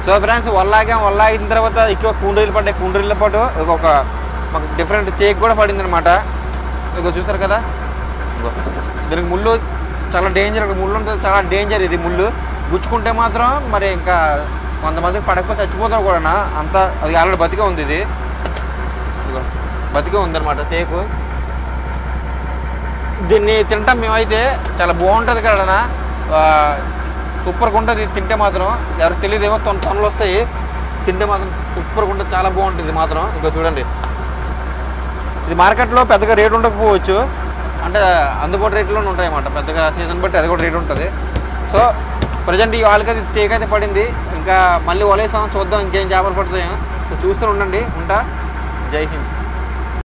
so friends వల్లాగాం వల్లాగిన తర్వాత ఎక్కువ కుండ్రీలు పడ్డాయి కుండ్రీల పాటు ఒక మాకు డిఫరెంట్ కేక్ కూడా పడింది అనమాట ఇగో చూసారు కదా ఇగో దీనికి ముళ్ళు చాలా డేంజర్ ముళ్ళు ఉంటుంది చాలా డేంజర్ ఇది ముళ్ళు గుచ్చుకుంటే మాత్రం మరి ఇంకా కొంతమందికి పడకపోతే చచ్చిపోతారు కూడా అంత అది ఆల్రెడీ బతికే ఉంది ఇది ఇగో బతికే ఉందన్నమాట తేకు దీన్ని తింటాం మేమైతే చాలా బాగుంటుంది కదా సూపర్గా ఉంటుంది ఇది తింటే మాత్రం ఎవరికి తెలియదేమో తొన తొనలు వస్తాయి తింటే మాత్రం సూపర్గా ఉంటుంది చాలా బాగుంటుంది ఇది మాత్రం ఇంకా చూడండి ఇది మార్కెట్లో పెద్దగా రేట్ ఉండకపోవచ్చు అంటే అందుబాటు రేట్లోనే ఉంటాయి అన్నమాట పెద్దగా సీజన్ బట్టి అది కూడా రేట్ ఉంటుంది సో ప్రజెంట్ ఈ వాళ్ళకి అది తేక అయితే పడింది ఇంకా మళ్ళీ వలేసాం చూద్దాం ఇంకేం చేపలు పడుతాయో సో చూస్తూ ఉండండి ఉంటా జై హింద్